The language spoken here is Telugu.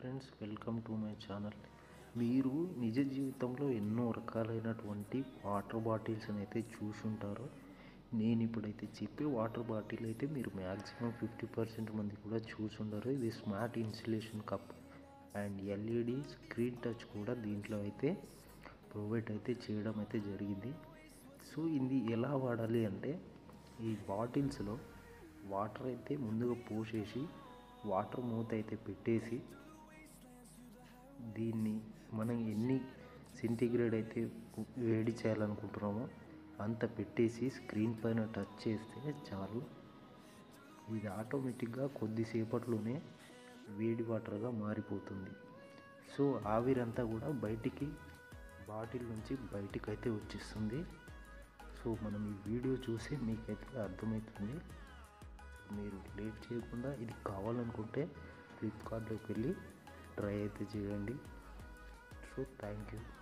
friends welcome to my channel మీరు నిజ జీవితంలో ఎన్నో రకాలైనటువంటి వాటర్ బాటిల్స్ అయితే చూసుంటారు నేను ఇప్పుడైతే చెప్పే వాటర్ బాటిల్ అయితే మీరు మ్యాక్సిమం ఫిఫ్టీ పర్సెంట్ మంది కూడా చూసుంటారు ఇది smart insulation cup and LED screen touch కూడా దీంట్లో అయితే ప్రొవైడ్ అయితే చేయడం అయితే జరిగింది సో ఇది ఎలా వాడాలి అంటే ఈ బాటిల్స్లో వాటర్ అయితే ముందుగా పోసేసి వాటర్ మూత అయితే పెట్టేసి దీన్ని మనం ఎన్ని సెంటిగ్రేడ్ అయితే వేడి చేయాలనుకుంటున్నామో అంత పెట్టేసి స్క్రీన్ పైన టచ్ చేస్తే చాలు ఇది ఆటోమేటిక్గా కొద్దిసేపట్లోనే వేడి వాటర్గా మారిపోతుంది సో ఆవిరంతా కూడా బయటికి బాటిల్ నుంచి బయటికి అయితే వచ్చేస్తుంది సో మనం ఈ వీడియో చూసి మీకైతే అర్థమవుతుంది మీరు లేట్ చేయకుండా ఇది కావాలనుకుంటే ఫ్లిప్కార్ట్లోకి వెళ్ళి ట్రై అయితే చేయండి సో థ్యాంక్ యూ